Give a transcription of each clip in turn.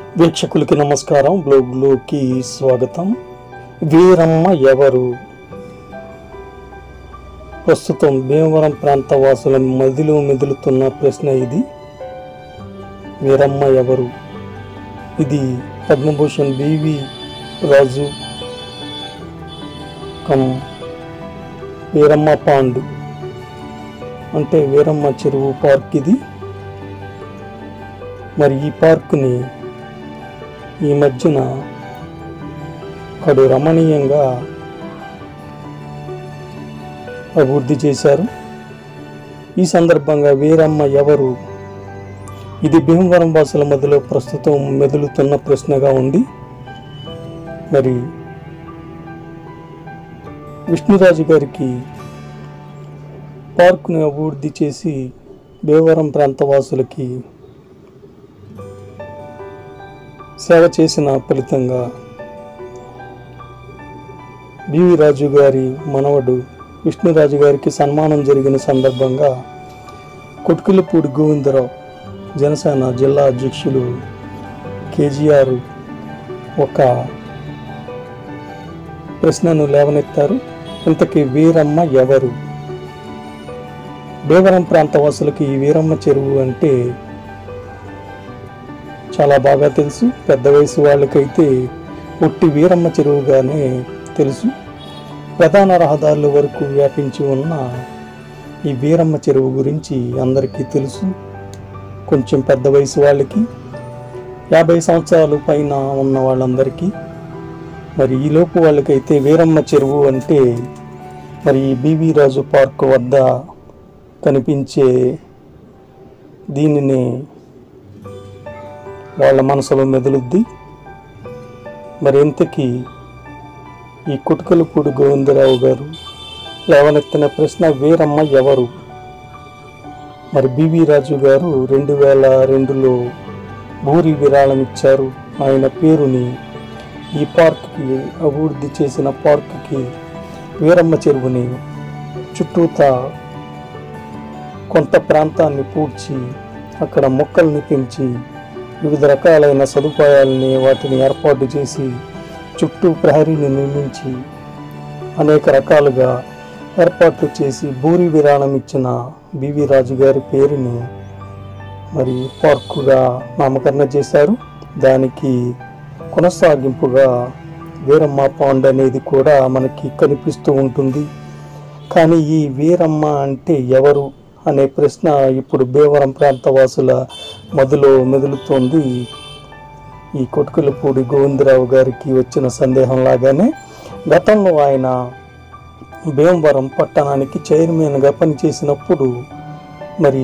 వీక్షకులకి నమస్కారం బ్లోగ్లోకి స్వాగతం వీరమ్మ ఎవరు ప్రస్తుతం భీమవరం ప్రాంత వాసుల మదిలో మెదులుతున్న ప్రశ్న ఇది వీరమ్మ ఎవరు ఇది Padma Bhushan BV Raju cum Veeramma pond అంటే వీరమ్మ చెరువు పార్క్ ఇది మరి ఈ పార్కుని ఈ మధ్యన కడు రమణీయంగా అభివృద్ధి చేశారు ఈ సందర్భంగా వీరమ్మ ఎవరు ఇది భీమవరం వాసుల మధ్యలో ప్రస్తుతం మెదులుతున్న ప్రశ్నగా ఉంది మరి విష్ణురాజు గారికి పార్కుని అభివృద్ధి చేసి భీమవరం ప్రాంత వాసులకి సేవ చేసిన ఫలితంగా బివి రాజు గారి మనవడు విష్ణురాజు గారికి సన్మానం జరిగిన సందర్భంగా కొట్కులపూడి గోవిందరావు జనసేన జిల్లా అధ్యక్షులు కేజీఆర్ ఒక ప్రశ్నను లేవనెత్తారు ఇంతకీ వీరమ్మ ఎవరు భీవరం ప్రాంత వాసులకి ఈ వీరమ్మ చెరువు అంటే చాలా బాగా తెలుసు పెద్ద వయసు వాళ్ళకైతే ఒట్టి వీరమ్మ చెరువుగానే తెలుసు ప్రధాన రహదారుల వరకు వ్యాపించి ఉన్న ఈ వీరమ్మ చెరువు గురించి అందరికీ తెలుసు కొంచెం పెద్ద వయసు వాళ్ళకి యాభై సంవత్సరాలు పైన ఉన్న వాళ్ళందరికీ మరి ఈలోపు వాళ్ళకైతే వీరమ్మ చెరువు అంటే మరి ఈ బీవీ రాజు పార్క్ వద్ద కనిపించే దీనిని వాళ్ళ మనసులో మెదులుద్ది మరి ఇంతకీ ఈ కుటుకలపూడి గోవిందరావు గారు లేవనెత్తిన ప్రశ్న వీరమ్మ ఎవరు మరి బివి రాజు గారు రెండు వేల రెండులో భూరి విరాళం ఇచ్చారు ఆయన పేరుని ఈ పార్క్కి అభివృద్ధి చేసిన పార్క్కి వీరమ్మ చెరువుని చుట్టూతా కొంత ప్రాంతాన్ని పూడ్చి అక్కడ మొక్కల్ని పెంచి వివిధ రకాలైన సదుపాయాలని వాటిని ఏర్పాటు చేసి చుట్టూ ప్రహరీని నిర్మించి అనేక రకాలుగా ఏర్పాట్లు చేసి భూరి విరాళం ఇచ్చిన బివి రాజు గారి పేరుని మరి పార్కుగా నామకరణ చేశారు దానికి కొనసాగింపుగా వీరమ్మ పాండ్ అనేది కూడా మనకి కనిపిస్తూ ఉంటుంది కానీ ఈ వీరమ్మ అంటే ఎవరు అనే ప్రశ్న ఇప్పుడు భీమవరం ప్రాంత వాసుల మదిలో మెదులుతోంది ఈ కొట్టుకులపూడి గోవిందరావు గారికి వచ్చిన సందేహం లాగానే గతంలో ఆయన భీమవరం పట్టణానికి చైర్మన్గా పనిచేసినప్పుడు మరి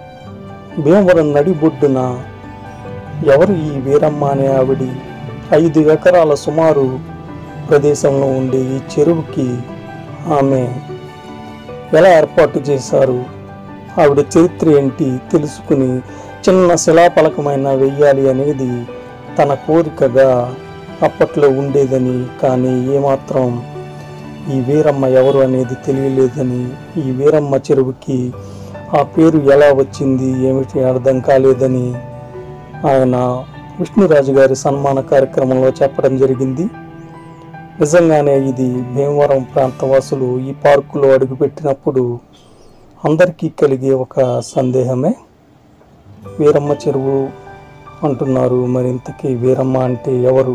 భీమవరం నడిబొడ్డున ఎవరు ఈ వీరమ్మ అనే ఆవిడి ఐదు ఎకరాల సుమారు ప్రదేశంలో ఉండే ఈ చెరువుకి ఆమె ఎలా ఏర్పాటు చేశారు ఆవిడ చరిత్ర ఏంటి తెలుసుకుని చిన్న శిలాఫలకమైన వెయ్యాలి అనేది తన కోరికగా అప్పట్లో ఉండేదని కానీ ఏమాత్రం ఈ వీరమ్మ ఎవరు అనేది తెలియలేదని ఈ వీరమ్మ చెరువుకి ఆ పేరు ఎలా వచ్చింది ఏమిటి అర్థం కాలేదని ఆయన విష్ణురాజు గారి సన్మాన కార్యక్రమంలో చెప్పడం జరిగింది నిజంగానే ఇది భీమవరం ప్రాంతవాసులు ఈ పార్కులో అడుగుపెట్టినప్పుడు అందరికీ కలిగే ఒక సందేహమే వీరమ్మ చెరువు అంటున్నారు మరి ఇంతకీ వీరమ్మ అంటే ఎవరు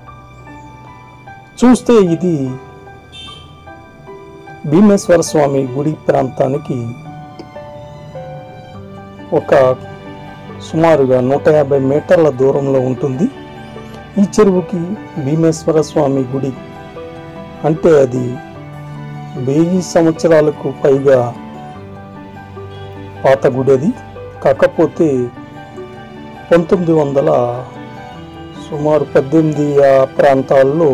చూస్తే ఇది భీమేశ్వర స్వామి గుడి ప్రాంతానికి ఒక సుమారుగా నూట యాభై మీటర్ల దూరంలో ఉంటుంది ఈ చెరువుకి భీమేశ్వర స్వామి గుడి అంటే అది వెయ్యి సంవత్సరాలకు పైగా పాత గుడి అది కాకపోతే పంతొమ్మిది వందల సుమారు పద్దెనిమిది ఆ ప్రాంతాల్లో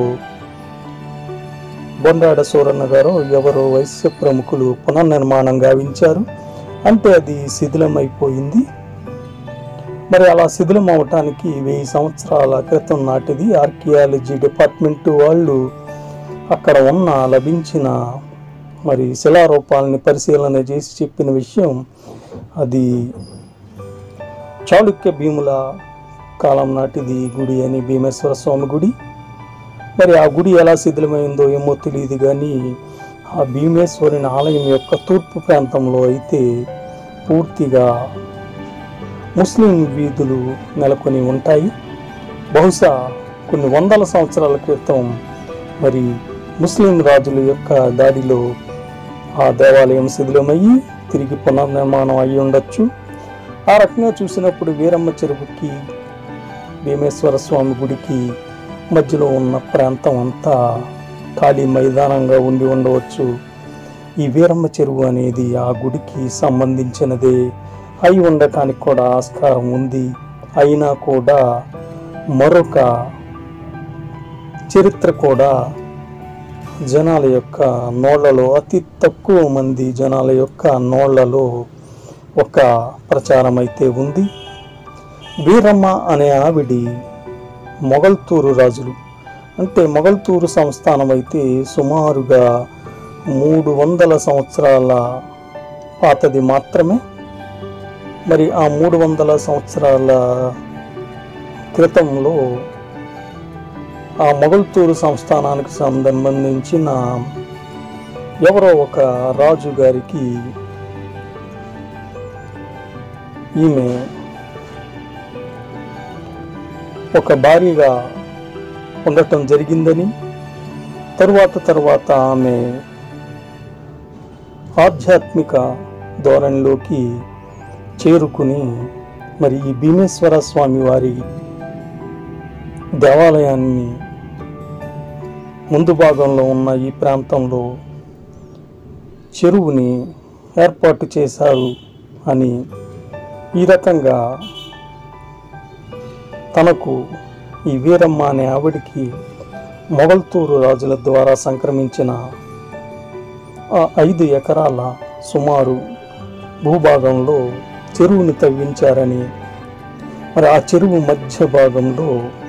బొండాడ సూరన్న గారు ఎవరో వైశ్య ప్రముఖులు పునర్నిర్మాణం గావించారు అంటే అది శిథిలమైపోయింది మరి అలా శిథిలం అవటానికి వెయ్యి సంవత్సరాల క్రితం నాటిది ఆర్కియాలజీ డిపార్ట్మెంట్ వాళ్ళు అక్కడ ఉన్న లభించిన మరి శిలారూపాలని పరిశీలన చేసి చెప్పిన విషయం అది చాళుక్య భీముల కాలం నాటిది ఈ గుడి అని భీమేశ్వర స్వామి గుడి మరి ఆ గుడి ఎలా శిథిలమైందో ఏమో తెలియదు కానీ ఆ భీమేశ్వరుని ఆలయం యొక్క తూర్పు ప్రాంతంలో అయితే పూర్తిగా ముస్లిం వీధులు నెలకొని ఉంటాయి బహుశా కొన్ని వందల సంవత్సరాల క్రితం మరి ముస్లిం రాజుల యొక్క దాడిలో ఆ దేవాలయం శిథిలమయ్యి తిరిగి పునర్నిర్మాణం అయి ఉండొచ్చు ఆ రకంగా చూసినప్పుడు వీరమ్మ చెరువుకి భీమేశ్వర స్వామి గుడికి మధ్యలో ఉన్న ప్రాంతం అంతా ఖాళీ మైదానంగా ఉండి ఉండవచ్చు ఈ వీరమ్మ చెరువు అనేది ఆ గుడికి సంబంధించినదే అయి ఉండటానికి కూడా ఆస్కారం ఉంది అయినా కూడా మరొక చరిత్ర కూడా జనాల యొక్క నోళ్లలో అతి తక్కువ మంది జనాల యొక్క నోళ్లలో ఒక ప్రచారం అయితే ఉంది వీరమ్మ అనే ఆవిడి మొగల్తూరు రాజులు అంటే మొగల్తూరు సంస్థానం అయితే సుమారుగా మూడు వందల సంవత్సరాల పాతది మాత్రమే మరి ఆ మూడు వందల సంవత్సరాల క్రితంలో ఆ మొగల్తూరు సంస్థానానికి సంబంధించిన ఎవరో ఒక రాజు గారికి ఈమె ఒక భార్యగా ఉండటం జరిగిందని తరువాత తరువాత ఆమె ఆధ్యాత్మిక ధోరణిలోకి చేరుకుని మరి ఈ భీమేశ్వర స్వామి వారి దేవాలయాన్ని ముందు భాగంలో ఉన్న ఈ ప్రాంతంలో చెరువుని ఏర్పాటు చేశారు అని ఈ రకంగా తనకు ఈ వీరమ్మ అనే ఆవిడికి మొగల్తూరు రాజుల ద్వారా సంక్రమించిన ఆ ఐదు ఎకరాల సుమారు భూభాగంలో చెరువుని తవ్వించారని మరి ఆ చెరువు మధ్య భాగంలో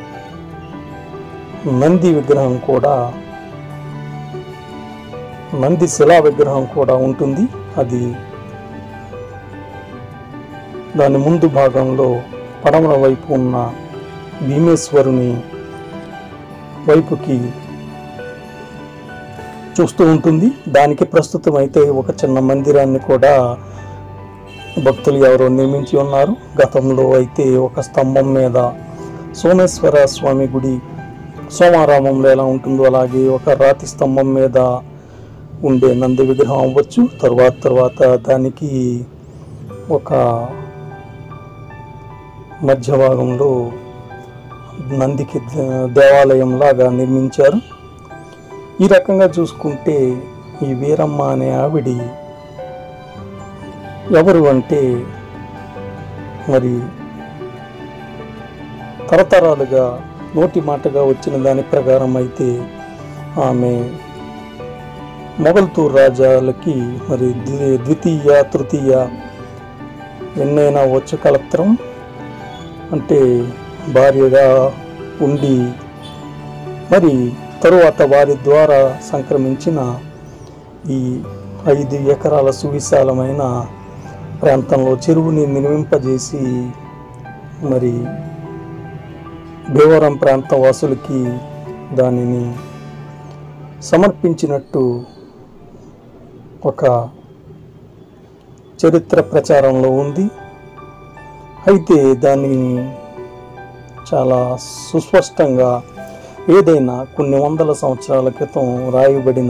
నంది విగ్రహం కూడా నంది శిలా విగ్రహం కూడా ఉంటుంది అది దాని ముందు భాగంలో పడమర వైపు ఉన్న భీమేశ్వరుని వైపుకి చూస్తూ ఉంటుంది దానికి ప్రస్తుతం అయితే ఒక చిన్న మందిరాన్ని కూడా భక్తులు ఎవరో నిర్మించి ఉన్నారు గతంలో అయితే ఒక స్తంభం మీద సోమేశ్వర స్వామి గుడి సోమారామంలో ఎలా ఉంటుందో అలాగే ఒక రాతి స్తంభం మీద ఉండే నంది విగ్రహం అవ్వచ్చు తర్వాత తర్వాత దానికి ఒక మధ్య భాగంలో నందికి దే- దేవాలయం లాగా నిర్మించారు ఈ రకంగా చూసుకుంటే ఈ వీరమ్మ అనే ఆవిడి ఎవరు అంటే మరి తరతరాలుగా నోటి మాటగా వచ్చిన దాని ప్రకారం అయితే ఆమె మొగల్తూరు రాజాలకి మరి ద్వి- ద్వితీయ తృతీయ ఎన్నైనా వచ్చు కలత్రం అంటే భార్యగా ఉండి మరి తరువాత వారి ద్వారా సంక్రమించిన ఈ ఐదు ఎకరాల సువిశాలమైన ప్రాంతంలో చెరువుని నిర్మింపజేసి మరి భీవరం ప్రాంత వాసులకి దానిని సమర్పించినట్టు ఒక చరిత్ర ప్రచారంలో ఉంది అయితే దానిని చాలా సుస్పష్టంగా ఏదైనా కొన్ని వందల సంవత్సరాల క్రితం రాయబడిన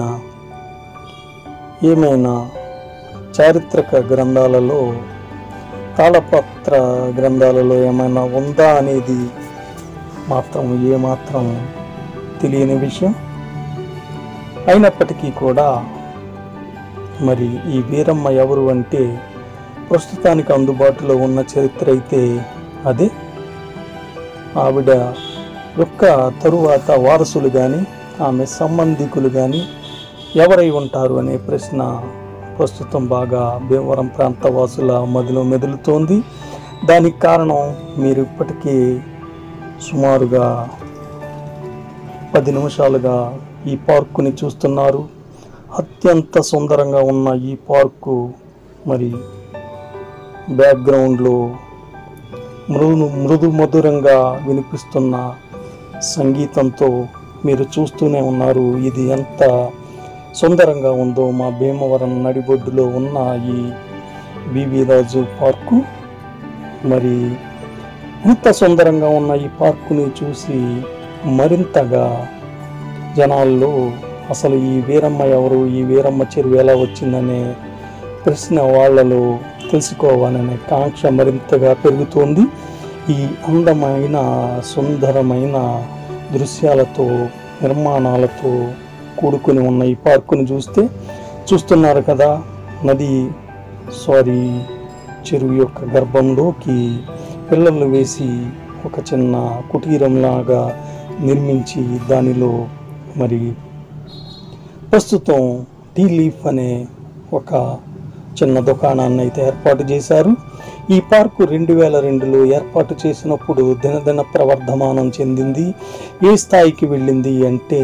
ఏమైనా చారిత్రక గ్రంథాలలో తాళపత్ర గ్రంథాలలో ఏమైనా ఉందా అనేది మాత్రం ఏమాత్రం తెలియని విషయం అయినప్పటికీ కూడా మరి ఈ వీరమ్మ ఎవరు అంటే ప్రస్తుతానికి అందుబాటులో ఉన్న చరిత్ర అయితే అదే ఆవిడ యొక్క తరువాత వారసులు కానీ ఆమె సంబంధికులు కానీ ఎవరై ఉంటారు అనే ప్రశ్న ప్రస్తుతం బాగా భీమవరం ప్రాంత వాసుల మదిలో మెదులుతోంది దానికి కారణం మీరు ఇప్పటికీ సుమారుగా పది నిమిషాలుగా ఈ పార్కుని చూస్తున్నారు అత్యంత సుందరంగా ఉన్న ఈ పార్కు మరి బ్యాక్గ్రౌండ్లో మృదు మృదు మధురంగా వినిపిస్తున్న సంగీతంతో మీరు చూస్తూనే ఉన్నారు ఇది ఎంత సుందరంగా ఉందో మా భీమవరం నడిబొడ్డులో ఉన్న ఈ బీవీ రాజు పార్కు మరి ఇంత సుందరంగా ఉన్న ఈ పార్కుని చూసి మరింతగా జనాల్లో అసలు ఈ వీరమ్మ ఎవరు ఈ వీరమ్మ చెరువు ఎలా వచ్చిందనే ప్రశ్న వాళ్ళలో తెలుసుకోవాలనే కాంక్ష మరింతగా పెరుగుతోంది ఈ అందమైన సుందరమైన దృశ్యాలతో నిర్మాణాలతో కూడుకుని ఉన్న ఈ పార్కును చూస్తే చూస్తున్నారు కదా నది సారీ చెరువు యొక్క గర్భంలోకి పిల్లలు వేసి ఒక చిన్న కుటీరంలాగా నిర్మించి దానిలో మరి ప్రస్తుతం టీ లీఫ్ అనే ఒక చిన్న దుకాణాన్ని అయితే ఏర్పాటు చేశారు ఈ పార్కు రెండు వేల రెండులో ఏర్పాటు చేసినప్పుడు దినదిన ప్రవర్ధమానం చెందింది ఏ స్థాయికి వెళ్ళింది అంటే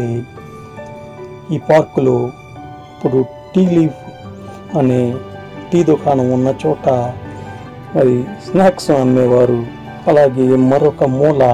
ఈ పార్కులో ఇప్పుడు టీ లీఫ్ అనే టీ దుకాణం ఉన్న చోట మరి స్నాక్స్ అమ్మేవారు అలాగే మరొక మూల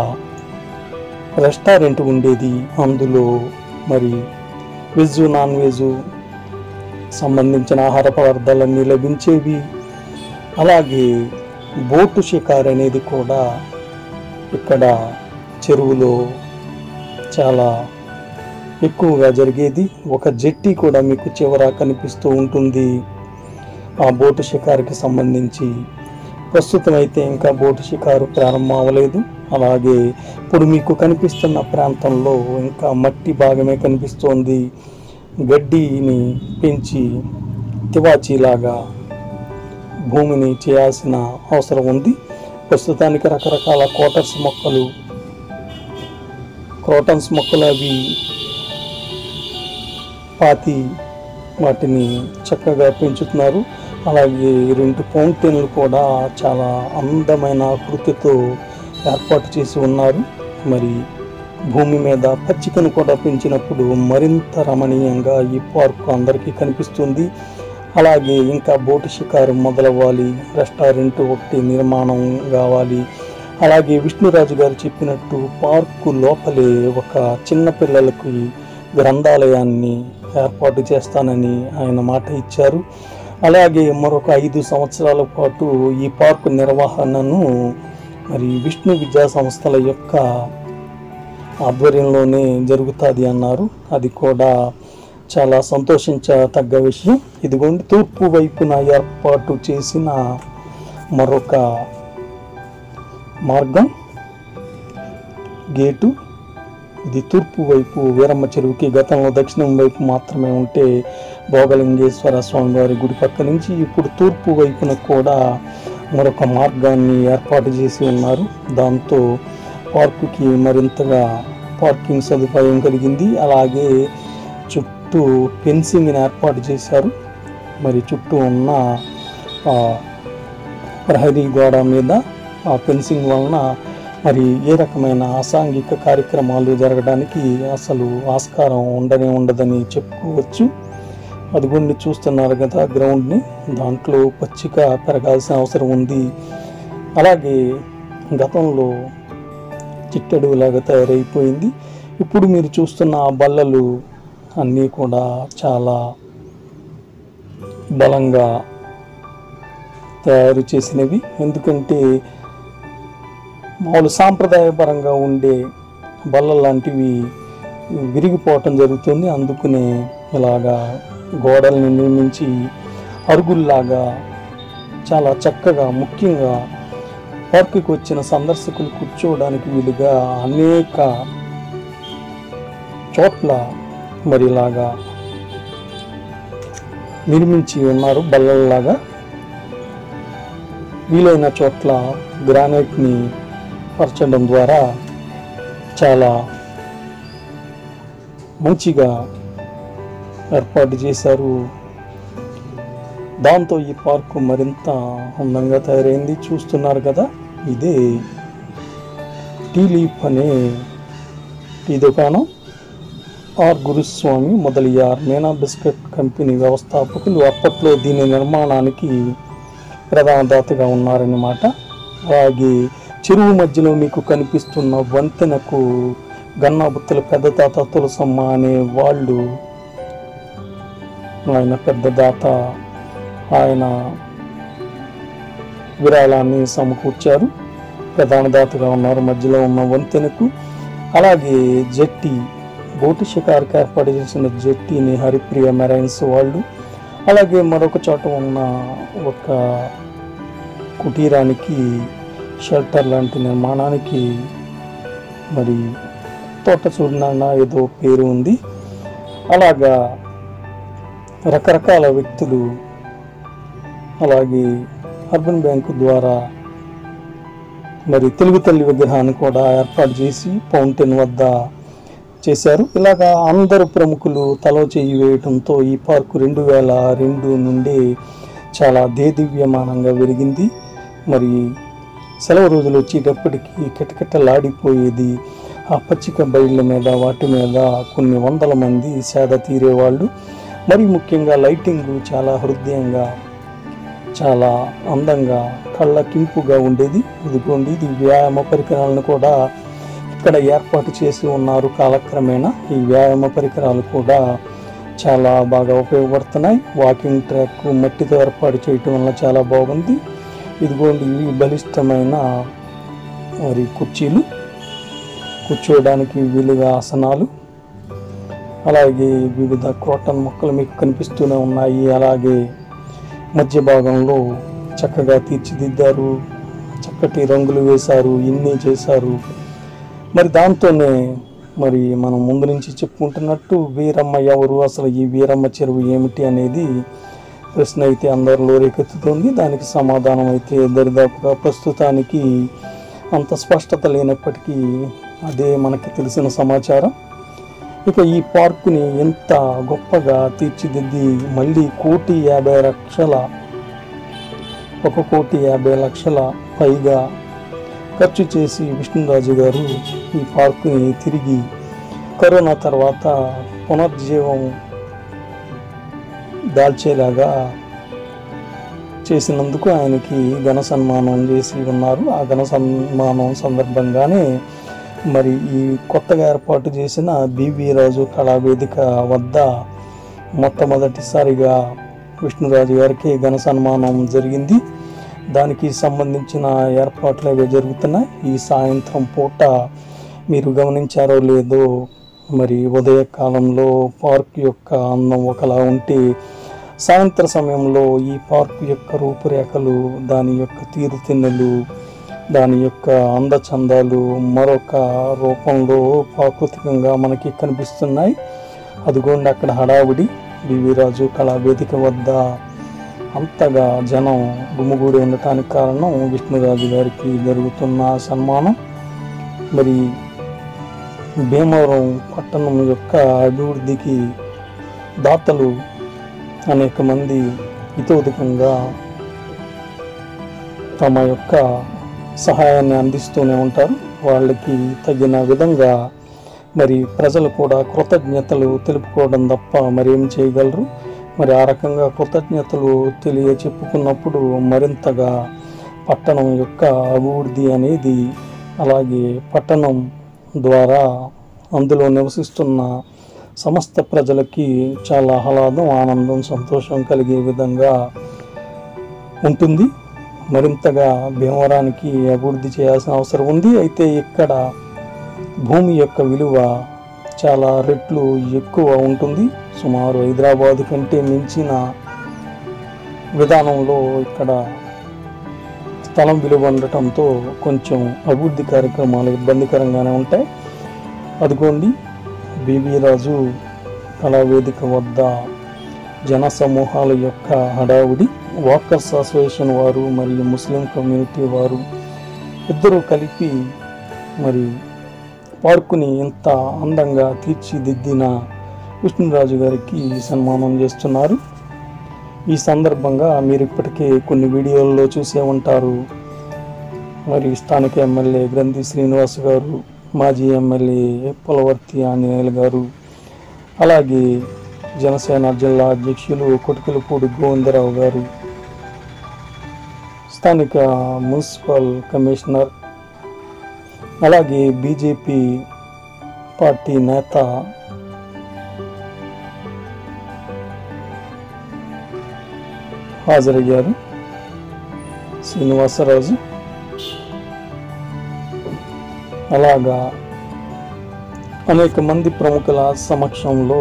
రెస్టారెంట్ ఉండేది అందులో మరి వెజ్ నాన్ వెజ్ సంబంధించిన ఆహార పదార్థాలన్నీ లభించేవి అలాగే బోటు షికార్ అనేది కూడా ఇక్కడ చెరువులో చాలా ఎక్కువగా జరిగేది ఒక జెట్టి కూడా మీకు చివర కనిపిస్తూ ఉంటుంది ఆ బోటు షికారుకి సంబంధించి ప్రస్తుతం అయితే ఇంకా బోటు షికారు ప్రారంభం అవ్వలేదు అలాగే ఇప్పుడు మీకు కనిపిస్తున్న ప్రాంతంలో ఇంకా మట్టి భాగమే కనిపిస్తోంది గడ్డిని పెంచి తివాచీలాగా భూమిని చేయాల్సిన అవసరం ఉంది ప్రస్తుతానికి రకరకాల కోటర్స్ మొక్కలు క్రోటన్స్ మొక్కలు అవి పాతి వాటిని చక్కగా పెంచుతున్నారు అలాగే రెండు ఫౌంటైన్లు కూడా చాలా అందమైన ఆకృతితో ఏర్పాటు చేసి ఉన్నారు మరి భూమి మీద పచ్చికను కూడా పెంచినప్పుడు మరింత రమణీయంగా ఈ పార్కు అందరికీ కనిపిస్తుంది అలాగే ఇంకా బోటు షికారు మొదలవ్వాలి రెస్టారెంట్ ఒకటి నిర్మాణం కావాలి అలాగే విష్ణురాజు గారు చెప్పినట్టు పార్కు లోపలే ఒక చిన్న పిల్లలకి గ్రంథాలయాన్ని ఏర్పాటు చేస్తానని ఆయన మాట ఇచ్చారు అలాగే మరొక ఐదు సంవత్సరాల పాటు ఈ పార్కు నిర్వహణను మరి విష్ణు విద్యా సంస్థల యొక్క ఆధ్వర్యంలోనే జరుగుతుంది అన్నారు అది కూడా చాలా సంతోషించతగ్గ విషయం ఇదిగోండి తూర్పు వైపున ఏర్పాటు చేసిన మరొక మార్గం గేటు ఇది తూర్పు వైపు వీరమ్మ చెరువుకి గతంలో దక్షిణం వైపు మాత్రమే ఉంటే భోగలింగేశ్వర స్వామి వారి గుడి పక్క నుంచి ఇప్పుడు తూర్పు వైపున కూడా మరొక మార్గాన్ని ఏర్పాటు చేసి ఉన్నారు దాంతో పార్కుకి మరింతగా పార్కింగ్ సదుపాయం కలిగింది అలాగే చుట్టూ ఫెన్సింగ్ని ఏర్పాటు చేశారు మరి చుట్టూ ఉన్న ఆ, ప్రహరీ గోడ మీద ఆ ఫెన్సింగ్ వలన మరి ఏ రకమైన అసాంఘిక కార్యక్రమాలు జరగడానికి అసలు ఆస్కారం ఉండనే ఉండదని చెప్పుకోవచ్చు అదిగోండి చూస్తున్నారు కదా గ్రౌండ్ని దాంట్లో పచ్చిక పెరగాల్సిన అవసరం ఉంది అలాగే గతంలో చిట్టడుగులాగా తయారైపోయింది ఇప్పుడు మీరు చూస్తున్న ఆ బల్లలు అన్నీ కూడా చాలా బలంగా తయారు చేసినవి ఎందుకంటే మామూలు సాంప్రదాయపరంగా ఉండే బల్ల లాంటివి విరిగిపోవటం జరుగుతుంది అందుకనే ఇలాగా గోడల్ని నిర్మించి అరుగుల్లాగా చాలా చక్కగా ముఖ్యంగా పార్కుకి వచ్చిన సందర్శకులు కూర్చోవడానికి వీలుగా అనేక చోట్ల మరి ఇలాగా నిర్మించి ఉన్నారు బల్లల్లాగా వీలైన చోట్ల గ్రానైట్ని పరచడం ద్వారా చాలా మంచిగా ఏర్పాటు చేశారు దాంతో ఈ పార్కు మరింత అందంగా తయారైంది చూస్తున్నారు కదా ఇదే టీ లీఫ్ అనే టీ దుకాణం R Guruswamy Mudaliar Meena biscuit company వ్యవస్థాపకులు అప్పట్లో దీని నిర్మాణానికి ప్రధాన దాతగా ఉన్నారన్నమాట అలాగే చెరువు మధ్యలో మీకు కనిపిస్తున్న వంతెనకు గన్నాబుత్తల పెద్ద తాత తులసమ్మ అనే వాళ్ళు ఆయన పెద్ద దాత ఆయన విరాళాన్ని సమకూర్చారు ప్రధాన దాతగా ఉన్నారు మధ్యలో ఉన్న వంతెనకు అలాగే జట్టి బోటు షికారుకి ఏర్పాటు చేసిన జట్టిని హరిప్రియ మెరైన్స్ వాళ్ళు అలాగే మరొక చోట ఉన్న ఒక కుటీరానికి షెల్టర్ లాంటి నిర్మాణానికి మరి తోట చూడన ఏదో పేరు ఉంది అలాగా రకరకాల వ్యక్తులు అలాగే అర్బన్ బ్యాంకు ద్వారా మరి తెలుగు తల్లి విగ్రహాన్ని కూడా ఏర్పాటు చేసి ఫౌంటైన్ వద్ద చేశారు ఇలాగా అందరు ప్రముఖులు తలో చేయి వేయడంతో ఈ పార్కు రెండు వేల రెండు నుండి చాలా దేదివ్యమానంగా వెలిగింది మరి సెలవు రోజులు వచ్చేటప్పటికి కిటకిటలాడిపోయేది ఆ పచ్చిక బయళ్ళ మీద వాటి మీద కొన్ని వందల మంది సేద తీరేవాళ్ళు మరి ముఖ్యంగా లైటింగ్ చాలా హృదయంగా చాలా అందంగా కళ్ళకింపుగా ఉండేది ఇదిగోండి ఇది వ్యాయామ పరికరాలను కూడా ఇక్కడ ఏర్పాటు చేసి ఉన్నారు కాలక్రమేణా ఈ వ్యాయామ పరికరాలు కూడా చాలా బాగా ఉపయోగపడుతున్నాయి వాకింగ్ ట్రాక్ మట్టితో ఏర్పాటు చేయటం వల్ల చాలా బాగుంది ఇదిగోండి ఇవి బలిష్టమైన మరి కుర్చీలు కూర్చోవడానికి వీలుగా ఆసనాలు అలాగే వివిధ క్రోటన్ మొక్కలు మీకు కనిపిస్తూనే ఉన్నాయి అలాగే మధ్య భాగంలో చక్కగా తీర్చిదిద్దారు చక్కటి రంగులు వేశారు ఇన్ని చేశారు మరి దాంతోనే మరి మనం ముందు నుంచి చెప్పుకుంటున్నట్టు వీరమ్మ ఎవరు అసలు ఈ వీరమ్మ చెరువు ఏమిటి అనేది ప్రశ్న అయితే అందరిలో రేకెత్తుతుంది దానికి సమాధానం అయితే దరిదాపుగా ప్రస్తుతానికి అంత స్పష్టత లేనప్పటికీ అదే మనకి తెలిసిన సమాచారం ఇక ఈ పార్కుని ఎంత గొప్పగా తీర్చిదిద్ది మళ్ళీ కోటి యాభై లక్షల ఒక కోటి యాభై లక్షల పైగా ఖర్చు చేసి విష్ణురాజు గారు ఈ పార్కుని తిరిగి కరోనా తర్వాత పునర్జీవం దాల్చేలాగా చేసినందుకు ఆయనకి ఘన సన్మానం చేసి ఉన్నారు ఆ ఘన సన్మానం సందర్భంగానే మరి ఈ కొత్తగా ఏర్పాటు చేసిన బివి రాజు కళావేదిక వద్ద మొట్టమొదటిసారిగా విష్ణురాజు గారికి ఘన సన్మానం జరిగింది దానికి సంబంధించిన ఏర్పాట్లు అవి జరుగుతున్నాయి ఈ సాయంత్రం పూట మీరు గమనించారో లేదో మరి ఉదయకాలంలో పార్క్ యొక్క అందం ఒకలా ఉంటే సాయంత్ర సమయంలో ఈ పార్క్ యొక్క రూపురేఖలు దాని యొక్క తీరుతెన్నులు దాని యొక్క అందచందాలు మరొక రూపంలో ప్రాకృతికంగా మనకి కనిపిస్తున్నాయి అదిగోండి అక్కడ హడావుడి బివిరాజు కళావేదిక వద్ద అంతగా జనం గుమిగూడి ఉండటానికి కారణం విష్ణురాజు గారికి జరుగుతున్న సన్మానం మరి భీమవరం పట్టణం యొక్క అభివృద్ధికి దాతలు అనేక మంది ఇతోధికంగా తమ యొక్క సహాయాన్ని అందిస్తూనే ఉంటారు వాళ్ళకి తగిన విధంగా మరి ప్రజలు కూడా కృతజ్ఞతలు తెలుపుకోవడం తప్ప మరి ఏం చేయగలరు మరి ఆ రకంగా కృతజ్ఞతలు తెలియ చెప్పుకున్నప్పుడు మరింతగా పట్టణం యొక్క అభివృద్ధి అనేది అలాగే పట్టణం ద్వారా అందులో నివసిస్తున్న సమస్త ప్రజలకి చాలా ఆహ్లాదం ఆనందం సంతోషం కలిగే విధంగా ఉంటుంది మరింతగా భీమవరానికి అభివృద్ధి చేయాల్సిన అవసరం ఉంది అయితే ఇక్కడ భూమి యొక్క విలువ చాలా రెట్లు ఎక్కువ ఉంటుంది సుమారు హైదరాబాద్ కంటే మించిన విధానంలో ఇక్కడ స్థలం విలువ ఉండటంతో కొంచెం అభివృద్ధి కార్యక్రమాలు ఇబ్బందికరంగానే ఉంటాయి అదిగోండి బీబీ రాజు కళావేదిక వద్ద జన సమూహాల యొక్క హడావుడి వాకర్స్ అసోసియేషన్ వారు మరియు ముస్లిం కమ్యూనిటీ వారు ఇద్దరూ కలిపి మరి పార్కుని ఇంత అందంగా తీర్చిదిద్దిన విష్ణురాజు గారికి సన్మానం చేస్తున్నారు ఈ సందర్భంగా మీరు ఇప్పటికే కొన్ని వీడియోల్లో చూసే ఉంటారు మరి స్థానిక ఎమ్మెల్యే గ్రంథి శ్రీనివాస్ గారు మాజీ ఎమ్మెల్యే పులవర్తి ఆంజనేయులు గారు అలాగే జనసేన జిల్లా అధ్యక్షులు కొటికలపూడి గోవిందరావు గారు స్థానిక మున్సిపల్ కమిషనర్ అలాగే బీజేపీ పార్టీ నేత హాజరయ్యారు శ్రీనివాసరాజు అలాగా అనేక మంది ప్రముఖుల సమక్షంలో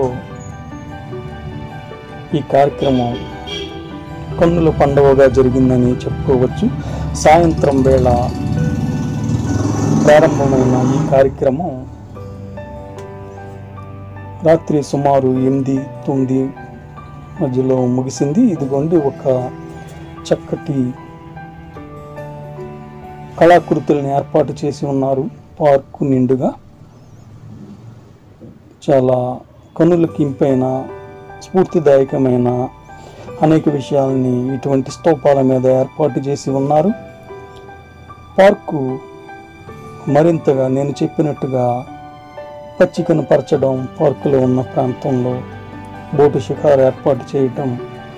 ఈ కార్యక్రమం కన్నుల పండుగగా జరిగిందని చెప్పుకోవచ్చు సాయంత్రం వేళ ప్రారంభమైన ఈ కార్యక్రమం రాత్రి సుమారు ఎనిమిది తొమ్మిది మధ్యలో ముగిసింది ఇదిగోండి ఒక చక్కటి కళాకృతుల్ని ఏర్పాటు చేసి ఉన్నారు పార్కు నిండుగా చాలా కనులకు ఇంపైన స్ఫూర్తిదాయకమైన అనేక విషయాలని ఇటువంటి స్తూపాల మీద ఏర్పాటు చేసి ఉన్నారు పార్కు మరింతగా నేను చెప్పినట్టుగా పచ్చికను పరచడం పార్కులో ఉన్న ప్రాంతంలో బోటు షికారు ఏర్పాటు చేయటం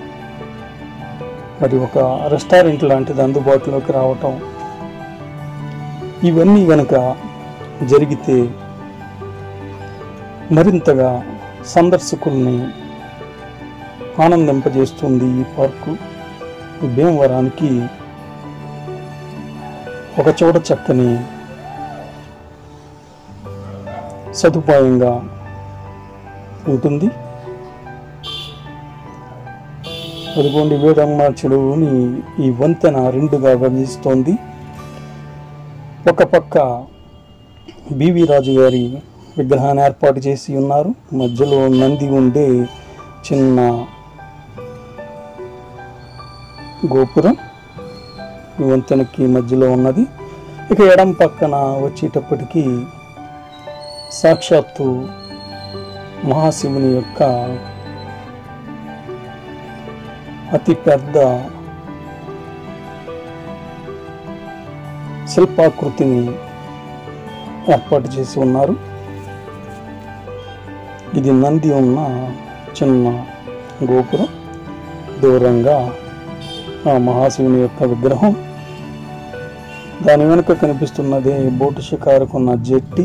మరి ఒక రెస్టారెంట్ లాంటిది అందుబాటులోకి రావటం ఇవన్నీ గనక జరిగితే మరింతగా సందర్శకుల్ని ఆనందింపజేస్తుంది ఈ పార్కు భీమవరానికి ఒక చోట చక్కని సదుపాయంగా ఉంటుంది అదిగోండి వేదమ్మ చెరువుని ఈ వంతెన రెండుగా విభజిస్తోంది ఒక పక్క బివి రాజు గారి విగ్రహాన్ని ఏర్పాటు చేసి ఉన్నారు మధ్యలో నంది ఉండే చిన్న గోపురం ఈ వంతెనకి మధ్యలో ఉన్నది ఇక ఎడం పక్కన వచ్చేటప్పటికి సాక్షాత్తు మహాశివుని యొక్క అతి పెద్ద శిల్పాకృతిని ఏర్పాటు చేసి ఉన్నారు ఇది నంది ఉన్న చిన్న గోపురం దూరంగా ఆ మహాశివుని యొక్క విగ్రహం దాని వెనుక కనిపిస్తున్నది బోటు షికారుకున్న జెట్టి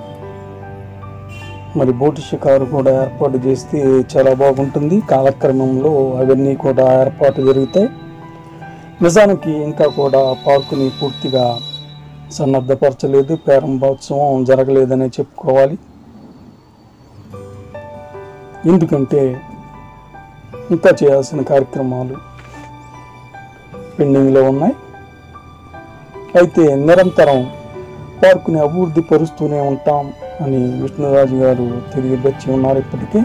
మరి బోటు షికారు కూడా ఏర్పాటు చేస్తే చాలా బాగుంటుంది కాలక్రమంలో అవన్నీ కూడా ఏర్పాటు జరుగుతాయి నిజానికి ఇంకా కూడా పార్కుని పూర్తిగా సన్నద్ధపరచలేదు ప్రారంభోత్సవం జరగలేదనే చెప్పుకోవాలి ఎందుకంటే ఇంకా చేయాల్సిన కార్యక్రమాలు పెండింగ్లో ఉన్నాయి అయితే నిరంతరం పార్కుని అభివృద్ధి పరుస్తూనే ఉంటాం అని విష్ణురాజు గారు తెలియపరిచి ఉన్నారు ఇప్పటికే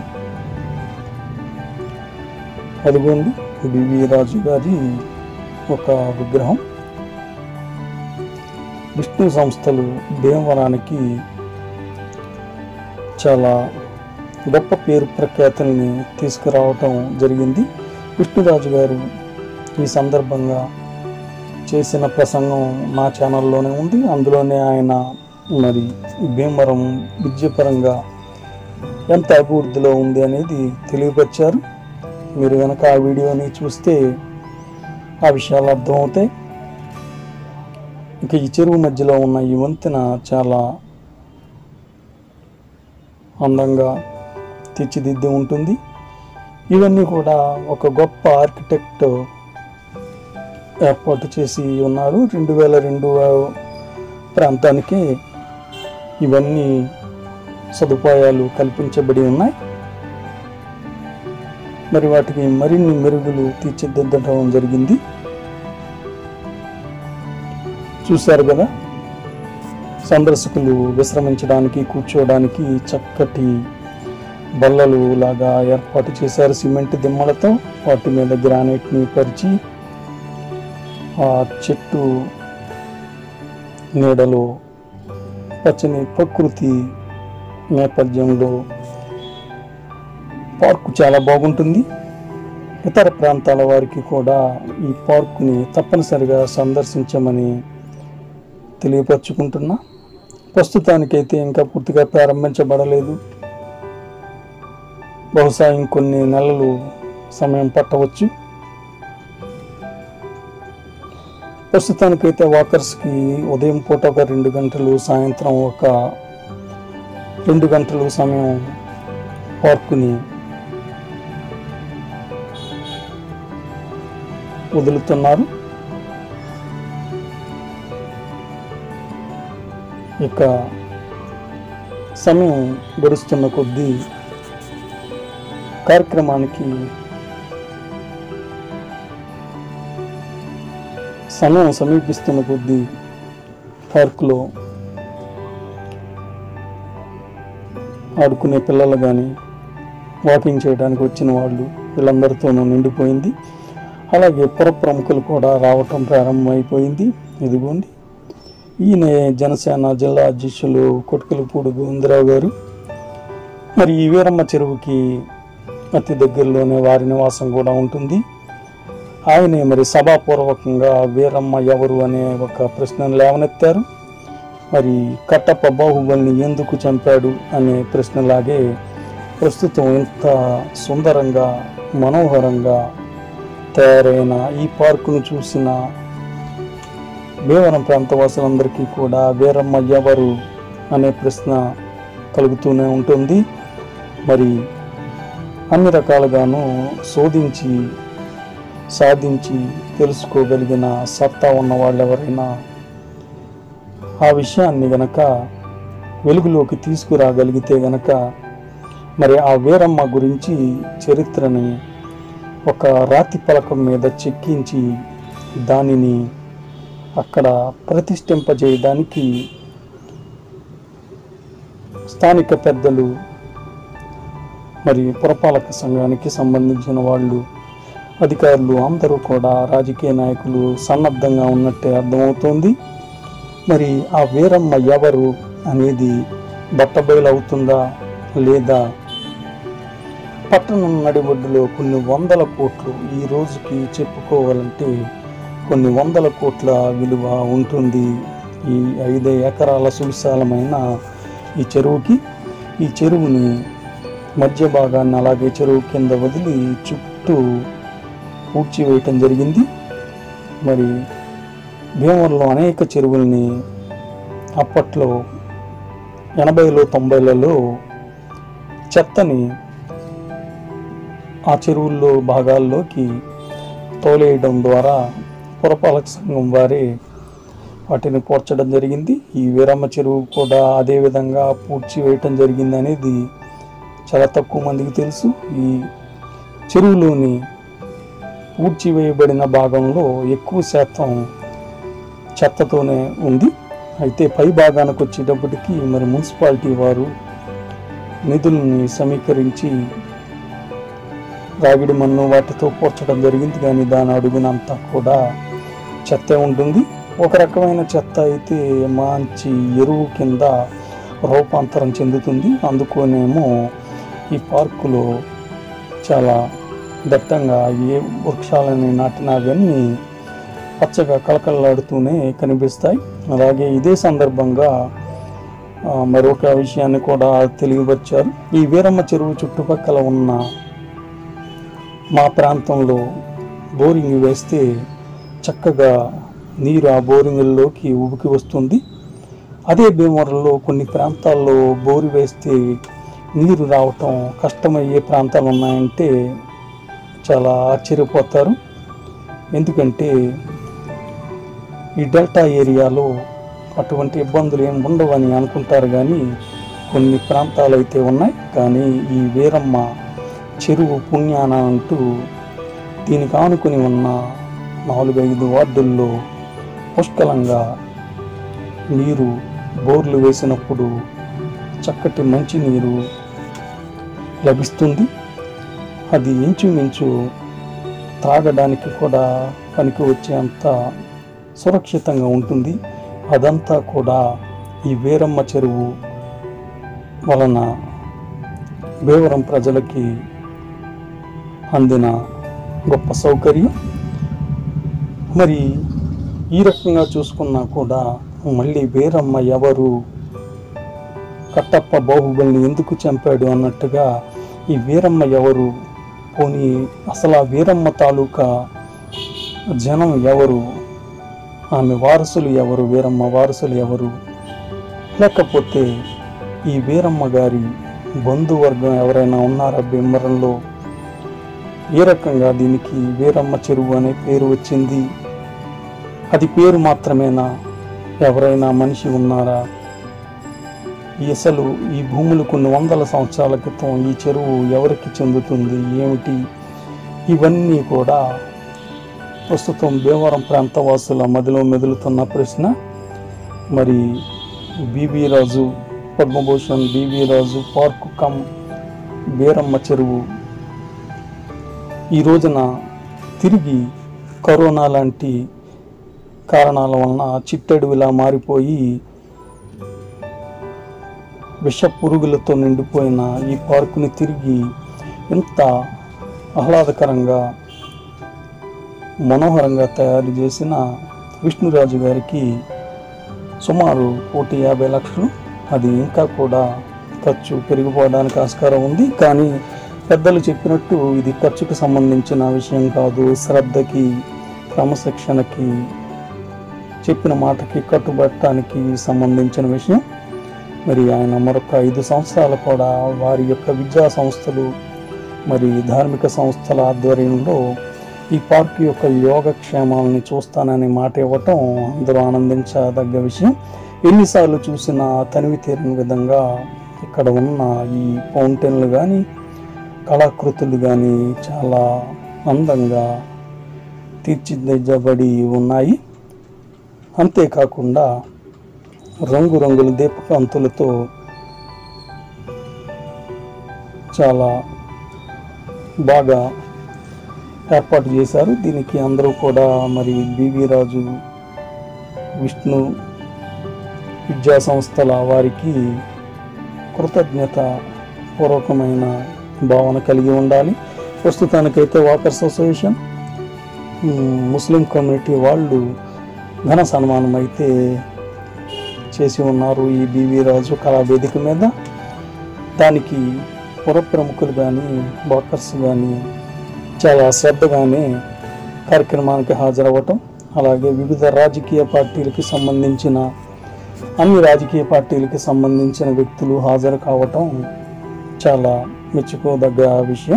అదిగోండి బివి రాజు గారి ఒక విగ్రహం విష్ణు సంస్థలు భీమవరానికి చాలా గొప్ప పేరు ప్రఖ్యాతుల్ని తీసుకురావటం జరిగింది విష్ణురాజు గారు ఈ సందర్భంగా చేసిన ప్రసంగం నా ఛానల్లోనే ఉంది అందులోనే ఆయన మరి భీమవరం విద్యపరంగా ఎంత అభివృద్ధిలో ఉంది అనేది తెలియపరిచారు మీరు కనుక ఆ వీడియోని చూస్తే ఆ విషయాలు అర్థమవుతాయి ఇంకా ఈ చెరువు మధ్యలో ఉన్న ఈ వంతెన చాలా అందంగా తీర్చిదిద్ది ఉంటుంది ఇవన్నీ కూడా ఒక గొప్ప ఆర్కిటెక్ట్ ఏర్పాటు చేసి ఉన్నారు రెండు వేల రెండు ప్రాంతానికి ఇవన్నీ సదుపాయాలు కల్పించబడి ఉన్నాయి మరి వాటికి మరిన్ని మెరుగులు తీర్చిదిద్దడం జరిగింది చూశారు కదా సందర్శకులు విశ్రమించడానికి కూర్చోవడానికి చక్కటి బల్లలు లాగా ఏర్పాటు చేశారు సిమెంట్ దిమ్మలతో వాటి మీద గ్రానైట్ని పరిచి ఆ చెట్టు నీడలో పచ్చని ప్రకృతి నేపథ్యంలో పార్కు చాలా బాగుంటుంది ఇతర ప్రాంతాల వారికి కూడా ఈ పార్కుని తప్పనిసరిగా సందర్శించమని తెలియపరచుకుంటున్నా ప్రస్తుతానికైతే ఇంకా పూర్తిగా ప్రారంభించబడలేదు బహుశా ఇంకొన్ని నెలలు సమయం పట్టవచ్చు ప్రస్తుతానికైతే వాకర్స్కి ఉదయం పూట ఒక రెండు గంటలు సాయంత్రం ఒక రెండు గంటలు సమయం పార్కుని వదులుతున్నారు ఇక సమయం గడుస్తున్న కొద్దీ కార్యక్రమానికి సమయం సమీపిస్తున్న కొద్దీ పార్కులో ఆడుకునే పిల్లలు కానీ వాకింగ్ చేయడానికి వచ్చిన వాళ్ళు వీళ్ళందరితోనూ నిండిపోయింది అలాగే పుర ప్రముఖులు కూడా రావటం ప్రారంభమైపోయింది ఇదిగోండి ఈయన జనసేన జిల్లా అధ్యక్షులు కొట్టుకలపూడి గోవిందరావు గారు మరి ఈ వీరమ్మ చెరువుకి అతి దగ్గరలోనే వారి నివాసం కూడా ఉంటుంది ఆయనే మరి సభాపూర్వకంగా వీరమ్మ ఎవరు అనే ఒక ప్రశ్నను లేవనెత్తారు మరి కట్టప్ప బాహుబలిని ఎందుకు చంపాడు అనే ప్రశ్నలాగే ప్రస్తుతం ఇంత సుందరంగా మనోహరంగా తయారైన ఈ పార్కును చూసిన భీవరం ప్రాంతవాసులందరికీ కూడా వీరమ్మ ఎవరు అనే ప్రశ్న కలుగుతూనే ఉంటుంది మరి అన్ని రకాలుగాను శోధించి సాధించి తెలుసుకోగలిగిన సత్తా ఉన్న వాళ్ళు ఎవరైనా ఆ విషయాన్ని గనక వెలుగులోకి తీసుకురాగలిగితే గనక మరి ఆ వీరమ్మ గురించి చరిత్రని ఒక రాతి పలకం మీద చెక్కించి దానిని అక్కడ ప్రతిష్ఠింపజేయడానికి స్థానిక పెద్దలు మరి పురపాలక సంఘానికి సంబంధించిన వాళ్ళు అధికారులు అందరూ కూడా రాజకీయ నాయకులు సన్నద్ధంగా ఉన్నట్టే అర్థమవుతోంది మరి ఆ వీరమ్మ ఎవరు అనేది బట్టబయలవుతుందా లేదా పట్టణం నడిబొడ్డులో కొన్ని వందల కోట్లు ఈ రోజుకి చెప్పుకోవాలంటే కొన్ని వందల కోట్ల విలువ ఉంటుంది ఈ ఐదు ఎకరాల సువిశాలమైన ఈ చెరువుకి ఈ చెరువుని మధ్య భాగాన్ని అలాగే చెరువు కింద వదిలి చుట్టూ పూడ్చివేయటం జరిగింది మరి భీమవరంలో అనేక చెరువుల్ని అప్పట్లో ఎనభైలో తొంభైలలో చెత్తని ఆ చెరువుల్లో భాగాల్లోకి తోలేయడం ద్వారా పురపాలక సంఘం వారే వాటిని పూడ్చడం జరిగింది ఈ వీరమ్మ చెరువు కూడా అదే విధంగా పూడ్చివేయటం జరిగింది అనేది చాలా తక్కువ మందికి తెలుసు ఈ చెరువులోని పూడ్చివేయబడిన భాగంలో ఎక్కువ శాతం చెత్తతోనే ఉంది అయితే పై భాగానికి వచ్చేటప్పటికి మరి మున్సిపాలిటీ వారు నిధుల్ని సమీకరించి రాగిడి మన్ను వాటితో పూడ్చడం జరిగింది కానీ దాని అడుగునంతా కూడా చెత్త ఉంటుంది ఒక రకమైన చెత్త అయితే మంచి ఎరువు కింద రూపాంతరం చెందుతుంది అందుకోనేమో ఈ పార్కులో చాలా దట్టంగా ఏ వృక్షాలని నాటినా అవన్నీ పచ్చగా కలకలలాడుతూనే కనిపిస్తాయి అలాగే ఇదే సందర్భంగా ఆ, మరొక విషయాన్ని కూడా తెలియపరిచారు ఈ వీరమ్మ చెరువు చుట్టుపక్కల ఉన్న మా ప్రాంతంలో బోరింగ్ వేస్తే చక్కగా నీరు ఆ బోరింగుల్లోకి ఉబికి వస్తుంది అదే భీమవరంలో కొన్ని ప్రాంతాల్లో బోరు వేస్తే నీరు రావటం కష్టమయ్యే ప్రాంతాలు ఉన్నాయంటే చాలా ఆశ్చర్యపోతారు ఎందుకంటే ఈ డెల్టా ఏరియాలో అటువంటి ఇబ్బందులు ఏమి ఉండవని అనుకుంటారు కానీ కొన్ని ప్రాంతాలు అయితే ఉన్నాయి కానీ ఈ వీరమ్మ చెరువు పుణ్యాన అంటూ దీనికి ఆనుకుని ఉన్న నాలుగైదు వార్డుల్లో పుష్కలంగా నీరు బోర్లు వేసినప్పుడు చక్కటి మంచి నీరు లభిస్తుంది అది ఇంచుమించు త్రాగడానికి కూడా పనికి వచ్చేంత సురక్షితంగా ఉంటుంది అదంతా కూడా ఈ వీరమ్మ చెరువు వలన భీవరం ప్రజలకి అందిన గొప్ప సౌకర్యం మరి ఈ రకంగా చూసుకున్నా కూడా మళ్ళీ వీరమ్మ ఎవరు కట్టప్ప బాహుబలిని ఎందుకు చంపాడు అన్నట్టుగా ఈ వీరమ్మ ఎవరు పోనీ అసలు ఆ వీరమ్మ తాలూకా జనం ఎవరు ఆమె వారసులు ఎవరు వీరమ్మ వారసులు ఎవరు లేకపోతే ఈ వీరమ్మ గారి బంధువర్గం ఎవరైనా ఉన్నారా భీమవరంలో ఏ రకంగా దీనికి వీరమ్మ చెరువు అనే పేరు వచ్చింది అది పేరు మాత్రమేనా ఎవరైనా మనిషి ఉన్నారా ఈ అసలు ఈ భూములు కొన్ని వందల సంవత్సరాల క్రితం ఈ చెరువు ఎవరికి చెందుతుంది ఏమిటి ఇవన్నీ కూడా ప్రస్తుతం భీమవరం ప్రాంతవాసుల మదిలో మెదులుతున్న ప్రశ్న మరి BB Raju Padma Bhushan BB Raju park cum Beeramma చెరువు ఈ రోజున తిరిగి కరోనా లాంటి కారణాల వలన చిట్టడువిలా మారిపోయి విష పురుగులతో నిండిపోయిన ఈ పార్కుని తిరిగి ఎంత ఆహ్లాదకరంగా మనోహరంగా తయారు చేసిన విష్ణురాజు గారికి సుమారు కోటి యాభై లక్షలు అది ఇంకా కూడా ఖర్చు పెరిగిపోవడానికి ఆస్కారం ఉంది కానీ పెద్దలు చెప్పినట్టు ఇది ఖర్చుకు సంబంధించిన విషయం కాదు శ్రద్ధకి క్రమశిక్షణకి చెప్పిన మాటకి కట్టుబట్టడానికి సంబంధించిన విషయం మరి ఆయన మరొక ఐదు సంవత్సరాలు కూడా వారి యొక్క విద్యా సంస్థలు మరి ధార్మిక సంస్థల ఆధ్వర్యంలో ఈ పార్క్ యొక్క యోగక్షేమాలని చూస్తానని మాట ఇవ్వటం అందరూ ఆనందించదగ్గ విషయం ఎన్నిసార్లు చూసినా తనివి తీరని విధంగా ఇక్కడ ఉన్న ఈ ఫౌంటైన్లు కానీ కళాకృతులు కానీ చాలా అందంగా తీర్చిదిద్దబడి ఉన్నాయి అంతేకాకుండా రంగురంగుల దీపకాంతులతో చాలా బాగా ఏర్పాటు చేశారు దీనికి అందరూ కూడా మరి బివి రాజు విష్ణు విద్యా సంస్థల వారికి కృతజ్ఞత పూర్వకమైన భావన కలిగి ఉండాలి ప్రస్తుతానికైతే walkers association um, Muslim community వాళ్ళు ఘన సన్మానం అయితే చేసి ఉన్నారు ఈ బివి రాజు కళావేదిక మీద దానికి పుర ప్రముఖులు కానీ వాకర్స్ కానీ చాలా శ్రద్ధగానే కార్యక్రమానికి హాజరవ్వటం అలాగే వివిధ రాజకీయ పార్టీలకి సంబంధించిన అన్ని రాజకీయ పార్టీలకి సంబంధించిన వ్యక్తులు హాజరు కావటం చాలా మెచ్చుకోదగ్గ విషయం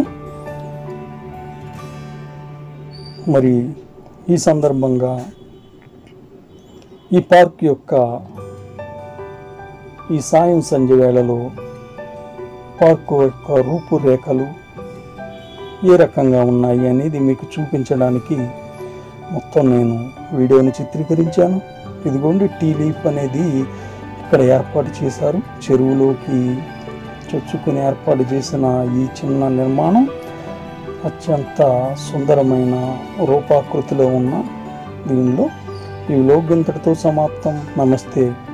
మరి ఈ సందర్భంగా ఈ పార్క్ యొక్క ఈ సాయం సంధ్య వేళలో పార్కు యొక్క రూపురేఖలు ఏ రకంగా ఉన్నాయి అనేది మీకు చూపించడానికి మొత్తం నేను వీడియోని చిత్రీకరించాను ఇదిగోండి టీ లీఫ్ అనేది ఇక్కడ ఏర్పాటు చేశారు చెరువులోకి చొచ్చుకుని ఏర్పాటు చేసిన ఈ చిన్న నిర్మాణం అత్యంత సుందరమైన రూపాకృతిలో ఉన్న దీనిలో ఈ వ్లోగ్ ఇంతటితో సమాప్తం నమస్తే